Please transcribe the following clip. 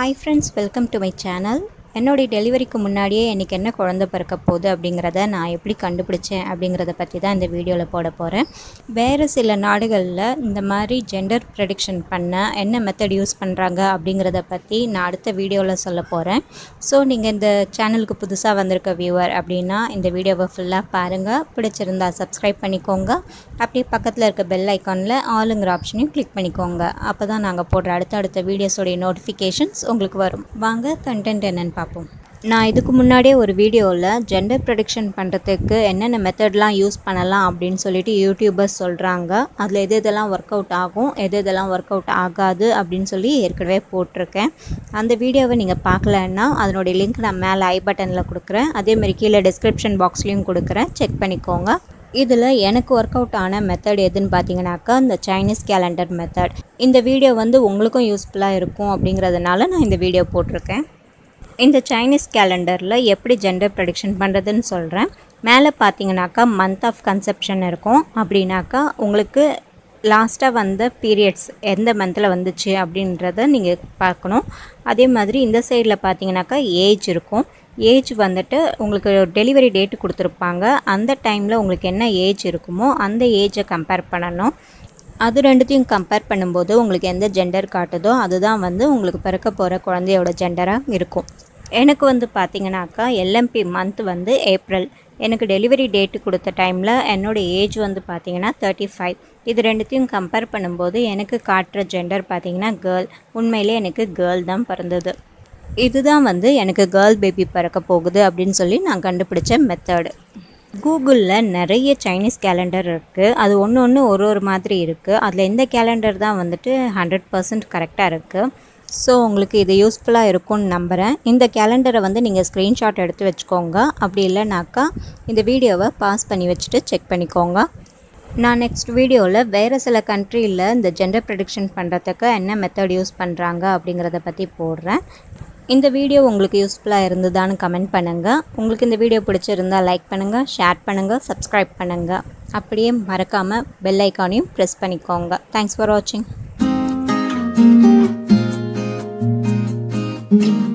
hi friends welcome to my channel என்னுடைய டெலிவரிக்கு முன்னாடியே எனக்கு என்ன குழந்தை பிறக்க போகுது அப்படிங்கிறத நான் எப்படி கண்டுபிடிச்சேன் அப்படிங்கிறத பற்றி தான் இந்த வீடியோவில் போட போகிறேன் வேறு சில நாடுகளில் இந்த மாதிரி ஜெண்டர் ப்ரெடிக்ஷன் பண்ண என்ன மெத்தட் யூஸ் பண்ணுறாங்க அப்படிங்கிறத பற்றி நான் அடுத்த வீடியோவில் சொல்ல போகிறேன் ஸோ நீங்கள் இந்த சேனலுக்கு புதுசாக வந்திருக்க வியூவர் அப்படின்னா இந்த வீடியோவை ஃபுல்லாக பாருங்கள் பிடிச்சிருந்தா சப்ஸ்கிரைப் பண்ணிக்கோங்க அப்படியே பக்கத்தில் இருக்க பெல் ஐக்கானில் ஆளுங்கிற ஆப்ஷனையும் கிளிக் பண்ணிக்கோங்க அப்போ தான் நாங்கள் போடுற அடுத்தடுத்த வீடியோஸோடைய நோட்டிஃபிகேஷன்ஸ் உங்களுக்கு வரும் வாங்க கண்டென்ட் என்னென்னு பார்ப்போம் நான் இதுக்கு முன்னாடியே ஒரு வீடியோவில் ஜெண்டர் ப்ரொடிக்ஷன் பண்ணுறதுக்கு என்னென்ன மெத்தட்லாம் யூஸ் பண்ணலாம் அப்படின்னு சொல்லிட்டு யூடியூபர்ஸ் சொல்கிறாங்க அதில் எது எதெல்லாம் ஒர்க் அவுட் ஆகும் எது எதெல்லாம் ஒர்க் அவுட் ஆகாது அப்படின்னு சொல்லி ஏற்கனவே போட்டிருக்கேன் அந்த வீடியோவை நீங்கள் பார்க்கலன்னா அதனுடைய லிங்க் நான் மேலே ஐ பட்டனில் கொடுக்குறேன் அதேமாதிரி கீழே டிஸ்கிரிப்ஷன் பாக்ஸ்லேயும் கொடுக்குறேன் செக் பண்ணிக்கோங்க இதில் எனக்கு ஒர்க் அவுட் ஆன மெத்தட் எதுன்னு பார்த்தீங்கன்னாக்கா இந்த சைனீஸ் கேலண்டர் மெத்தட் இந்த வீடியோ வந்து உங்களுக்கும் யூஸ்ஃபுல்லாக இருக்கும் அப்படிங்கிறதுனால நான் இந்த வீடியோ போட்டிருக்கேன் இந்த சைனீஸ் கேலண்டரில் எப்படி ஜெண்டர் ப்ரெடிக்ஷன் பண்ணுறதுன்னு சொல்கிறேன் மேலே பார்த்தீங்கன்னாக்கா மந்த் ஆஃப் கன்செப்ஷன் இருக்கும் அப்படின்னாக்கா உங்களுக்கு லாஸ்ட்டாக வந்த பீரியட்ஸ் எந்த மந்தில் வந்துச்சு அப்படின்றத நீங்கள் பார்க்கணும் அதே மாதிரி இந்த சைடில் பார்த்தீங்கன்னாக்கா ஏஜ் இருக்கும் ஏஜ் வந்துட்டு உங்களுக்கு டெலிவரி டேட்டு கொடுத்துருப்பாங்க அந்த டைமில் உங்களுக்கு என்ன ஏஜ் இருக்குமோ அந்த ஏஜை கம்பேர் பண்ணணும் அது ரெண்டுத்தையும் கம்பேர் பண்ணும்போது உங்களுக்கு எந்த ஜெண்டர் காட்டுதோ அதுதான் வந்து உங்களுக்கு பிறக்க போகிற குழந்தையோட ஜெண்டராக இருக்கும் எனக்கு வந்து பார்த்தீங்கன்னாக்கா எல்எம்பி மந்த் வந்து ஏப்ரல் எனக்கு டெலிவரி டேட்டு கொடுத்த டைமில் என்னோடய ஏஜ் வந்து பார்த்தீங்கன்னா தேர்ட்டி ஃபைவ் இது ரெண்டுத்தையும் கம்பேர் பண்ணும்போது எனக்கு காட்டுற ஜெண்டர் பார்த்தீங்கன்னா கேர்ள் உண்மையிலே எனக்கு கேர்ள் தான் பிறந்தது இதுதான் வந்து எனக்கு கேர்ள் பேபி பிறக்க போகுது அப்படின்னு சொல்லி நான் கண்டுபிடிச்ச மெத்தடு கூகுளில் நிறைய சைனீஸ் கேலண்டர் இருக்குது அது ஒன்று ஒன்று ஒரு ஒரு மாதிரி இருக்குது அதில் இந்த கேலண்டர் தான் வந்துட்டு ஹண்ட்ரட் பர்சன்ட் கரெக்டாக இருக்குது ஸோ உங்களுக்கு இது யூஸ்ஃபுல்லாக இருக்கும்னு நம்புகிறேன் இந்த கேலண்டரை வந்து நீங்கள் ஸ்க்ரீன்ஷாட் எடுத்து வச்சுக்கோங்க அப்படி இல்லைனாக்கா இந்த வீடியோவை பாஸ் பண்ணி வச்சுட்டு செக் பண்ணிக்கோங்க நான் நெக்ஸ்ட் வீடியோவில் வேறு சில கண்ட்ரியில் இந்த ஜெண்டர் ப்ரெடிக்ஷன் பண்ணுறதுக்கு என்ன மெத்தட் யூஸ் பண்ணுறாங்க அப்படிங்கிறத பற்றி போடுறேன் இந்த வீடியோ உங்களுக்கு யூஸ்ஃபுல்லாக இருந்ததான்னு கமெண்ட் பண்ணுங்கள் உங்களுக்கு இந்த வீடியோ பிடிச்சிருந்தால் லைக் பண்ணுங்கள் ஷேர் பண்ணுங்கள் சப்ஸ்கிரைப் பண்ணுங்கள் அப்படியே மறக்காமல் பெல் ஐக்கானையும் ப்ரெஸ் பண்ணிக்கோங்க தேங்க்ஸ் ஃபார் வாட்சிங்